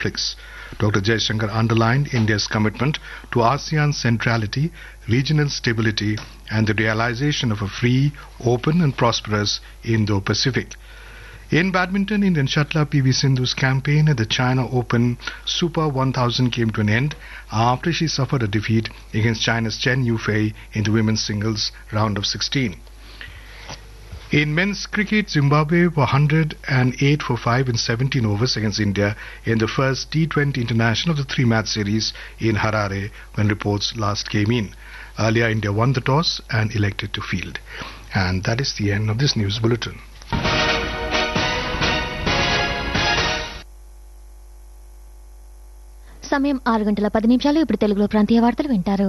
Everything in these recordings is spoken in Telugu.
conflicts. Dr. Jaishankar underlined India's commitment to ASEAN centrality, regional stability, and the realization of a free, open, and prosperous Indo Pacific. In badminton, Indian shuttler PV Sindhu's campaign at the China Open Super 1000 came to an end after she suffered a defeat against China's Chen Yufei in the women's singles round of 16. In men's cricket, Zimbabwe were 108 for 5 in 17 overs against India in the first T20 international of the three-match series in Harare when reports last came in. Earlier, India won the toss and elected to field. And that is the end of this news bulletin. సమయం ఆరు గంటల పది నిమిషాలు ఇప్పుడు తెలుగులో ప్రాంతీయ వార్తలు వింటారు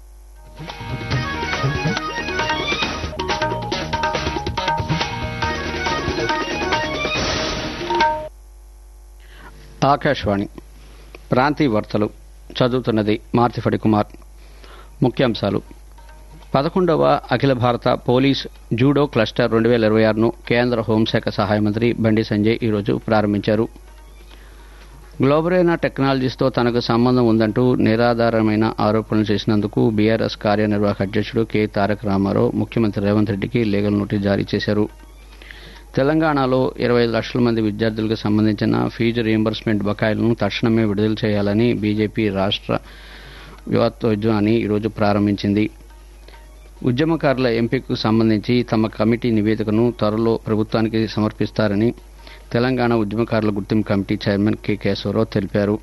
ఆకాశవాణి ప్రాంతీయ వార్తలు చదువుతున్నది మార్తిఫడి కుమార్ ముఖ్యాంశాలు పదకొండవ అఖిల భారత పోలీస్ జూడో క్లస్టర్ రెండు వేల ఇరవై ఆరును కేంద్ర హోంశాఖ సహాయ మంత్రి బండి సంజయ్ ఈరోజు ప్రారంభించారు గ్లోబరైనా టెక్నాలజీస్తో తనకు సంబంధం ఉందంటూ నిరాధారమైన ఆరోపణలు చేసినందుకు బీఆర్ఎస్ కార్యనిర్వాహక అధ్యక్షుడు కె తారక రామారావు ముఖ్యమంత్రి రేవంత్ రెడ్డికి లీగల్ నోటీస్ జారీ చేశారు తెలంగాణలో ఇరవై ఐదు లక్షల మంది విద్యార్థులకు సంబంధించిన ఫీజు రీయింబర్స్మెంట్ బకాయిలను తక్షణమే విడుదల చేయాలని బీజేపీ రాష్ట్ర యువత్వోద్యమాన్ని ఈరోజు ప్రారంభించింది ఉద్యమకారుల ఎంపికకు సంబంధించి తమ కమిటీ నివేదికను త్వరలో ప్రభుత్వానికి సమర్పిస్తారని తెలంగాణ ఉద్యమకారుల గుర్తింపు కమిటీ చైర్మన్ కె కేశవరావు తెలిపారు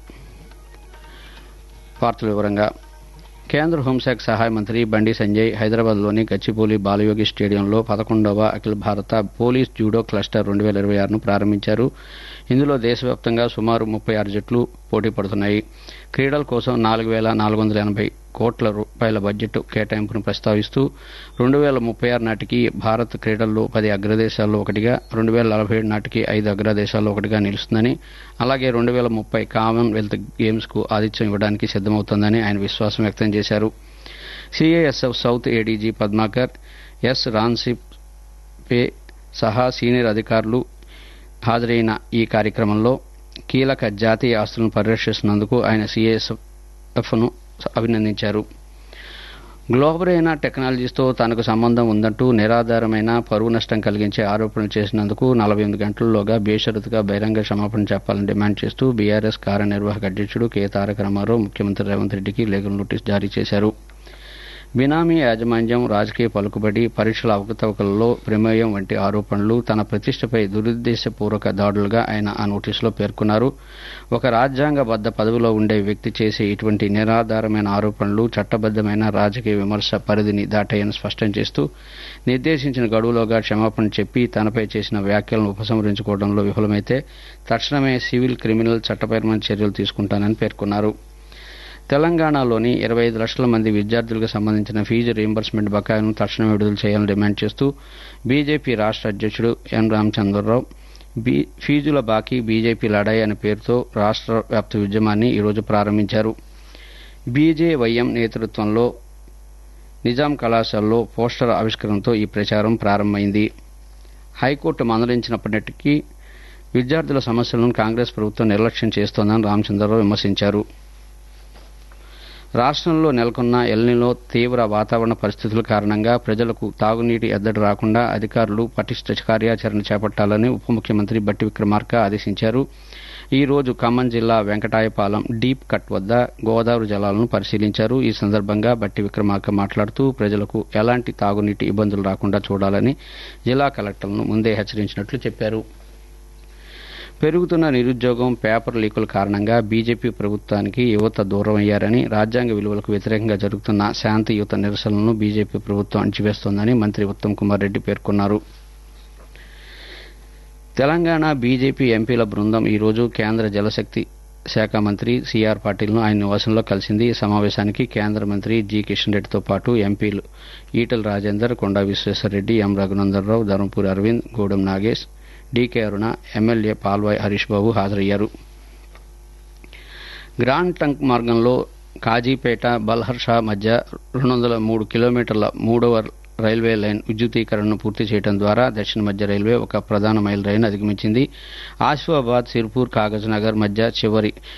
వార్తల వివరంగా కేంద్ర హోంశాఖ సహాయ మంత్రి బండి సంజయ్ హైదరాబాద్లోని గచ్చిబౌలి బాలయోగి స్టేడియంలో పదకొండవ అఖిల భారత పోలీస్ జూడో క్లస్టర్ రెండు వేల ఇరవై ఆరును ప్రారంభించారు ఇందులో దేశవ్యాప్తంగా సుమారు ముప్పై ఆరు జట్లు పోటీ పడుతున్నాయి క్రీడల కోసం నాలుగు వేల నాలుగు వందల ఎనభై కోట్ల రూపాయల బడ్జెట్ కేటాయింపును ప్రస్తావిస్తూ రెండు వేల ముప్పై ఆరు నాటికి భారత్ క్రీడల్లో పది అగ్రదేశాల్లో ఒకటిగా రెండు వేల నలభై ఏడు నాటికి ఐదు అగ్రదేశాల్లో ఒకటిగా నిలుస్తుందని అలాగే రెండు వేల ముప్పై కామన్వెల్త్ గేమ్స్కు ఆతిథ్యం ఇవ్వడానికి సిద్దమవుతోందని ఆయన విశ్వాసం వ్యక్తం చేశారు CISF south ADG Padmakar S రాన్సిప్ పే సహా సీనియర్ అధికారులు హాజరైన ఈ కార్యక్రమంలో కీలక జాతీయ ఆస్తులను పరిరక్షిస్తున్నందుకు ఆయన సిఐఎస్ఎఫ్ను అభినందించారు గ్లోబరైన టెక్నాలజీస్తో తనకు సంబంధం ఉందంటూ నిరాధారమైన పరువు నష్టం కలిగించే ఆరోపణలు చేసినందుకు నలభై ఎనిమిది గంటల్లోగా బేషరతుగా బహిరంగ క్షమాపణ చెప్పాలని డిమాండ్ చేస్తూ బీఆర్ఎస్ కార్యనిర్వాహక అధ్యక్షుడు కె తారక రామారావు ముఖ్యమంత్రి రేవంత్ రెడ్డికి లీగల్ నోటీస్ జారీ చేశారు బినామీ యాజమాన్యం రాజకీయ పలుకుబడి పరీక్షల అవకతవకలలో ప్రమేయం వంటి ఆరోపణలు తన ప్రతిష్టపై దురుద్దేశపూర్వక దాడులుగా ఆయన ఆ నోటీసులో పేర్కొన్నారు ఒక రాజ్యాంగబద్ద పదవిలో ఉండే వ్యక్తి చేసే ఇటువంటి నిరాధారమైన ఆరోపణలు చట్టబద్దమైన రాజకీయ విమర్శ పరిధిని దాటాయని స్పష్టం చేస్తూ నిర్దేశించిన గడువులోగా క్షమాపణ చెప్పి తనపై చేసిన వ్యాఖ్యలను ఉపసంహరించుకోవడంలో విఫలమైతే తక్షణమే సివిల్ క్రిమినల్ చట్టపరమైన చర్యలు తీసుకుంటానని పేర్కొన్నారు తెలంగాణలోని ఇరవై ఐదు లక్షల మంది విద్యార్థులకు సంబంధించిన ఫీజు రీయింబర్స్మెంట్ బకాయిలను తక్షణమే విడుదల చేయాలని డిమాండ్ చేస్తూ బీజేపీ రాష్ట్ర అధ్యక్షుడు ఎన్ రామచంద్రరావు బీ ఫీజుల బాకీ బీజేపీ లడాయి అనే పేరుతో రాష్ట్ర వ్యాప్త ఉద్యమాన్ని ఈరోజు ప్రారంభించారు బీజేవైఎం నేతృత్వంలో నిజాం కళాశాలలో పోస్టర్ ఆవిష్కరణతో ఈ ప్రచారం ప్రారంభమైంది హైకోర్టు మందలించినప్పటికీ విద్యార్థుల సమస్యలను కాంగ్రెస్ ప్రభుత్వం నిర్లక్ష్యం చేస్తోందని రామచంద్రరావు విమర్శించారు రాష్ట్రంలో నెలకొన్న ఎల్నిలో తీవ్ర వాతావరణ పరిస్థితుల కారణంగా ప్రజలకు తాగునీటి ఎద్దడి రాకుండా అధికారులు పటిష్ట కార్యాచరణ చేపట్టాలని ఉప ముఖ్యమంత్రి బట్టి విక్రమార్క ఆదేశించారు ఈ రోజు ఖమ్మం జిల్లా వెంకటాయపాలెం డీప్ కట్ వద్ద గోదావరి జలాలను పరిశీలించారు ఈ సందర్భంగా బట్టి విక్రమార్క మాట్లాడుతూ ప్రజలకు ఎలాంటి తాగునీటి ఇబ్బందులు రాకుండా చూడాలని జిల్లా కలెక్టర్లను ముందే హెచ్చరించినట్లు చెప్పారు పెరుగుతున్న నిరుద్యోగం పేపర్ లీకుల కారణంగా బీజేపీ ప్రభుత్వానికి యువత దూరం అయ్యారని రాజ్యాంగ విలువలకు వ్యతిరేకంగా జరుగుతున్న శాంతియుత నిరసనలను బీజేపీ ప్రభుత్వం అణచివేస్తోందని మంత్రి ఉత్తమ్ కుమార్ రెడ్డి పేర్కొన్నారు తెలంగాణ బీజేపీ ఎంపీల బృందం ఈరోజు కేంద్ర జలశక్తి శాఖ మంత్రి సిఆర్ పాటిల్ను ఆయన నివాసంలో కలిసింది ఈ సమావేశానికి కేంద్ర మంత్రి జి కిషన్ రెడ్డితో పాటు ఎంపీలు Etela Rajender Konda Vishweshwar Reddy M Raghunandan Rao Dharmapuri Arvind Godam Nagesh DK Aruna MLA Palvai Harish Babu హాజరయ్యారు గ్రాండ్ టంక్ మార్గంలో కాజీపేట బల్హర్షా మధ్య రెండు వందల మూడు కిలోమీటర్ల మూడవ రైల్వే లైన్ విద్యుతీకరణను పూర్తి చేయడం ద్వారా దక్షిణ మధ్య రైల్వే ఒక ప్రధాన మైల్ రైలు అధిగమించింది ఆసిఫాబాద్ సిర్పూర్ కాగజ్ నగర్ మధ్య చివరి